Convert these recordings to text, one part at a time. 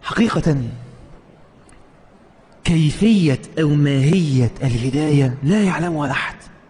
حقيقة كيفية أو ماهية الهداية لا يعلمها أحد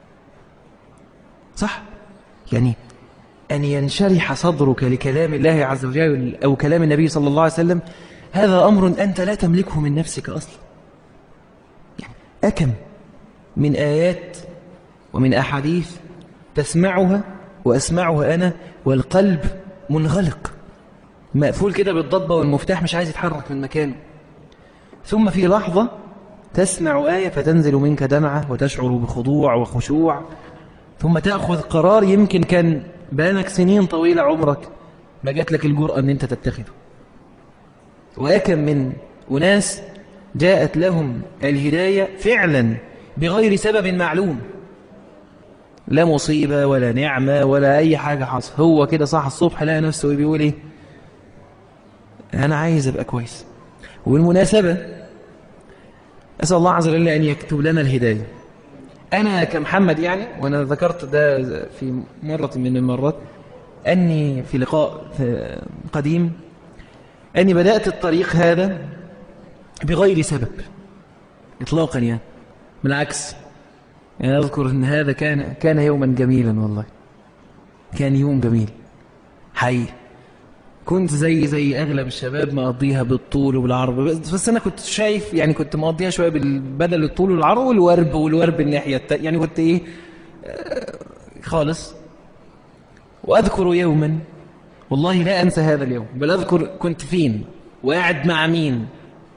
صح؟ يعني أن ينشرح صدرك لكلام الله عز وجل أو كلام النبي صلى الله عليه وسلم هذا أمر أنت لا تملكه من نفسك أصلا يعني أكم من آيات ومن أحاديث تسمعها وأسمعها أنا والقلب منغلق مقفول كده بالضبة والمفتاح مش عايز يتحرك من مكانه ثم في لحظة تسمع آية فتنزل منك دمعة وتشعر بخضوع وخشوع ثم تأخذ قرار يمكن كان بانك سنين طويلة عمرك ما جات لك الجرأة أن أنت تتخذه وأكم من أناس جاءت لهم الهداية فعلا بغير سبب معلوم لا مصيبة ولا نعمة ولا أي حاجة حصل هو كده صح الصبح لقى نفسه بيقول إيه أنا عايز أبقى كويس والمناسبة أسأل الله عز وجل أن يكتب لنا الهداية أنا كمحمد يعني وأنا ذكرت ده في مرة من المرات أني في لقاء قديم أني بدأت الطريق هذا بغير سبب إطلاقا يعني بالعكس يعني أذكر أن هذا كان كان يوما جميلا والله كان يوم جميل حقيقي كنت زي زي أغلب الشباب مقضيها بالطول وبالعرض بس, بس أنا كنت شايف يعني كنت مقضيها شوية بدل الطول والعرض والورب والورب الناحية التانية يعني كنت إيه آه خالص وأذكر يوما والله لا أنسى هذا اليوم بل أذكر كنت فين وقاعد مع مين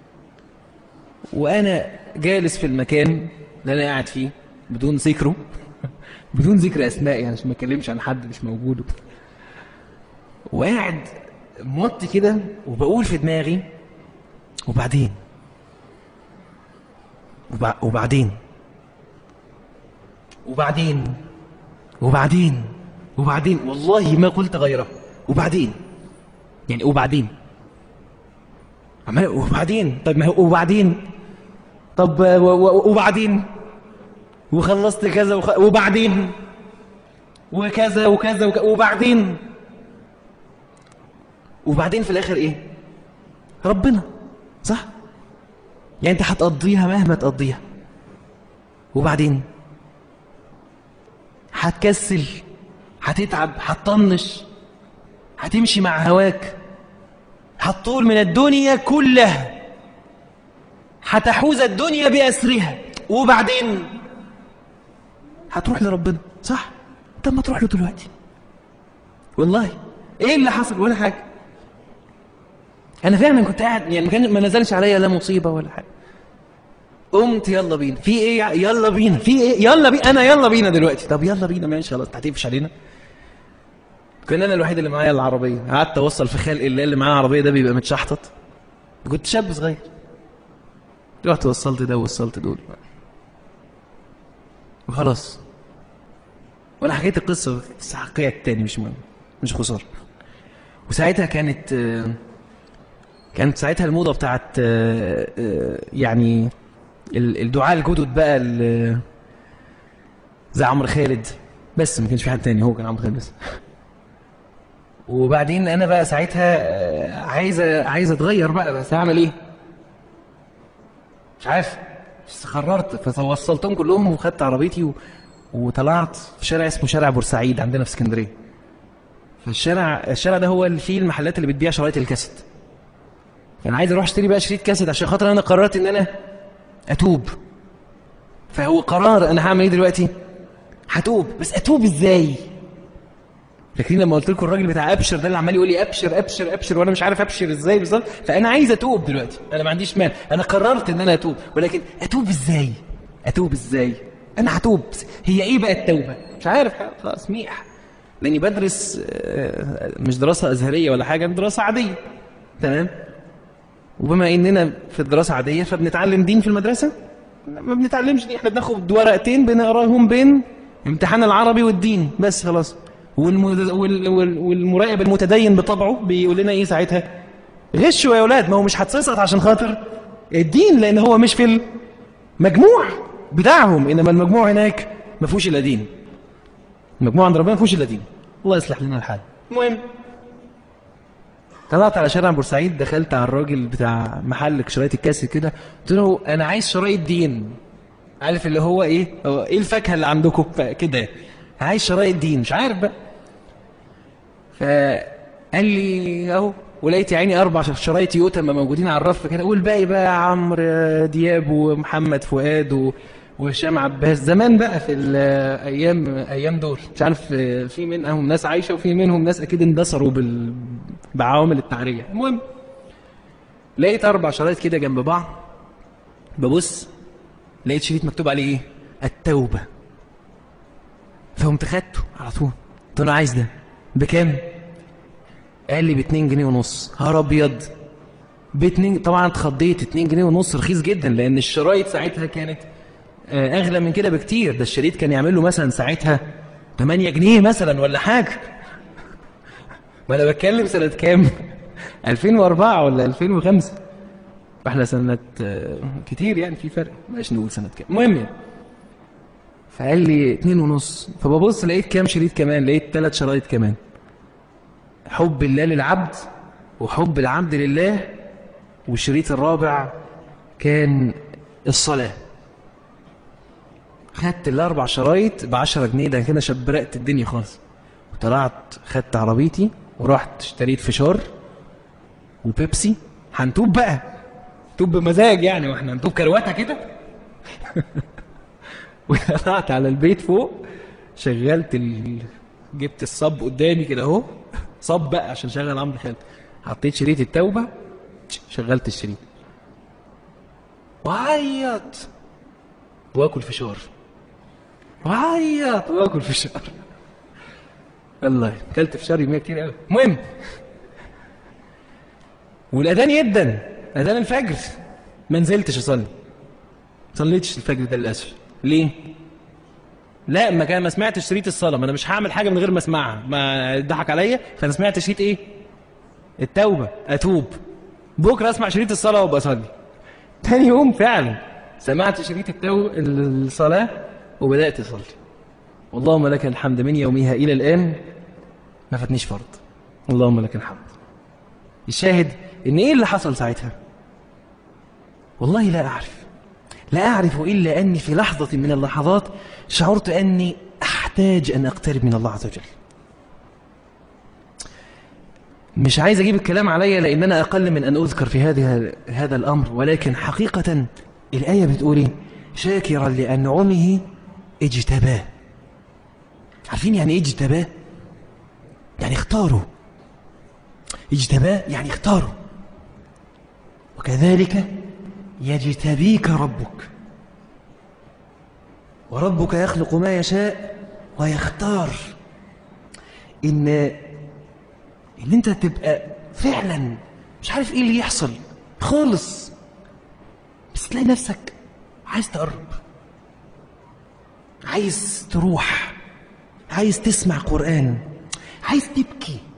وأنا جالس في المكان اللي أنا قاعد فيه بدون ذكره بدون ذكر أسماء يعني عشان ما أتكلمش عن حد مش موجود وقاعد موطي كده وبقول في دماغي وبعدين وبعدين وبعدين وبعدين وبعدين والله ما قلت غيره وبعدين يعني وبعدين وبعدين طيب ما هو وبعدين طب وبعدين وخلصت كذا وخ... وبعدين وكذا وكذا وك... وبعدين وبعدين في الاخر ايه ربنا صح يعني انت هتقضيها مهما تقضيها وبعدين هتكسل هتتعب هتطنش هتمشي مع هواك هتطول من الدنيا كلها هتحوز الدنيا بأسرها وبعدين هتروح لربنا صح طب ما تروح له دلوقتي والله ايه اللي حصل ولا حاجه انا فعلا كنت قاعد يعني ما كان ما نزلش عليا لا مصيبه ولا حاجه قمت يلا بينا في ايه يلا بينا في ايه يلا بينا انا يلا بينا دلوقتي طب يلا بينا ماشي خلاص هتقفش علينا كان انا الوحيد اللي معايا العربيه قعدت اوصل في خلق الله اللي معاه العربيه ده بيبقى متشحطط كنت شاب صغير رحت وصلت ده ووصلت دول وخلاص وانا حكيت القصه بس حكايه تاني مش مهم مش خساره وساعتها كانت كانت ساعتها الموضه بتاعت يعني الدعاء الجدد بقى زي عمرو خالد بس ما كانش في حد تاني هو كان عمرو خالد بس وبعدين انا بقى ساعتها عايز عايز اتغير بقى بس هعمل ايه مش عارف بس قررت فوصلتهم كلهم وخدت عربيتي و... وطلعت في شارع اسمه شارع بورسعيد عندنا في اسكندريه فالشارع الشارع ده هو اللي فيه المحلات اللي بتبيع شرايط الكاسيت فانا عايز اروح اشتري بقى شريط كاسيت عشان خاطر انا قررت ان انا اتوب فهو قرار انا هعمل ايه دلوقتي هتوب بس اتوب ازاي فاكرين لما قلت لكم الراجل بتاع ابشر ده اللي عمال يقول لي ابشر ابشر ابشر وانا مش عارف ابشر ازاي بالظبط فانا عايز اتوب دلوقتي انا ما عنديش مال انا قررت ان انا اتوب ولكن اتوب ازاي اتوب ازاي انا هتوب هي ايه بقى التوبه مش عارف خلاص ميح لاني بدرس مش دراسه ازهريه ولا حاجه دراسه عاديه تمام وبما اننا في الدراسه عاديه فبنتعلم دين في المدرسه ما بنتعلمش دين احنا بناخد ورقتين بنقراهم بين امتحان العربي والدين بس خلاص والمراقب المتدين بطبعه بيقول لنا ايه ساعتها غشوا يا اولاد ما هو مش هتسقط عشان خاطر الدين لان هو مش في المجموع بتاعهم انما المجموع هناك ما فيهوش الا دين المجموع عند ربنا ما فيهوش الا دين الله يصلح لنا الحال المهم طلعت على شارع بورسعيد دخلت على الراجل بتاع محل شرايط الكاسيت كده قلت له انا عايز شرايط دين عارف اللي هو ايه هو ايه الفاكهه اللي عندكم كده عايز شرايط دين مش عارف بقى فقال لي اهو ولقيت يا عيني اربع شرايط يوتما موجودين على الرف كده والباقي بقى عمرو دياب ومحمد فؤاد و... وهشام عباس زمان بقى في الايام ايام دول مش عارف في منهم ناس عايشه وفي منهم ناس اكيد اندثروا بال... بعوامل التعريه المهم لقيت اربع شرايط كده جنب بعض ببص لقيت شريط مكتوب عليه ايه التوبه فقمت خدته على طول قلت له عايز ده بكام قال لي ب 2 جنيه ونص هار ابيض ب 2 طبعا اتخضيت 2 جنيه ونص رخيص جدا لان الشرايط ساعتها كانت اغلى من كده بكتير ده الشريط كان يعمل له مثلا ساعتها 8 جنيه مثلا ولا حاجه ما انا بتكلم سنه كام 2004 ولا 2005 فاحنا سنه كتير يعني في فرق مش نقول سنه كام المهم يعني فقال لي اتنين ونص فببص لقيت كام شريط كمان لقيت ثلاث شرايط كمان حب الله للعبد وحب العبد لله والشريط الرابع كان الصلاة خدت الأربع شرايط بعشرة جنيه ده كده شبرقت الدنيا خالص وطلعت خدت عربيتي ورحت اشتريت فشار وبيبسي هنتوب بقى توب بمزاج يعني واحنا هنتوب كرواتة كده وطلعت على البيت فوق شغلت ال... جبت الصب قدامي كده اهو صب بقى عشان شغل عمرو خالد حطيت شريط التوبة شغلت الشريط وعيط واكل فشار وعيط واكل فشار والله اكلت فشار يوميا كتير قوي المهم والاذان يدن اذان الفجر ما نزلتش اصلي صليتش الفجر ده للاسف ليه لا ما كان ما سمعتش شريط الصلاه ما انا مش هعمل حاجه من غير ما اسمعها ما ضحك عليا فانا سمعت شريط ايه التوبه اتوب بكره اسمع شريط الصلاه وابقى اصلي تاني يوم فعلا سمعت شريط التو الصلاه وبدات اصلي اللهم لك الحمد من يومها الى الان ما فاتنيش فرض اللهم لك الحمد الشاهد ان ايه اللي حصل ساعتها والله لا اعرف لا أعرف إلا أني في لحظة من اللحظات شعرت أني أحتاج أن أقترب من الله عز وجل مش عايز أجيب الكلام عليا لأن أنا أقل من أن أذكر في هذه هذا الأمر ولكن حقيقة الآية بتقولي شاكرا لأنعمه اجتباه عارفين يعني ايه اجتباه يعني اختاره اجتباه يعني اختاره وكذلك يجتبيك ربك وربك يخلق ما يشاء ويختار ان ان انت تبقى فعلا مش عارف ايه اللي يحصل خالص بس تلاقي نفسك عايز تقرب عايز تروح عايز تسمع قرآن عايز تبكي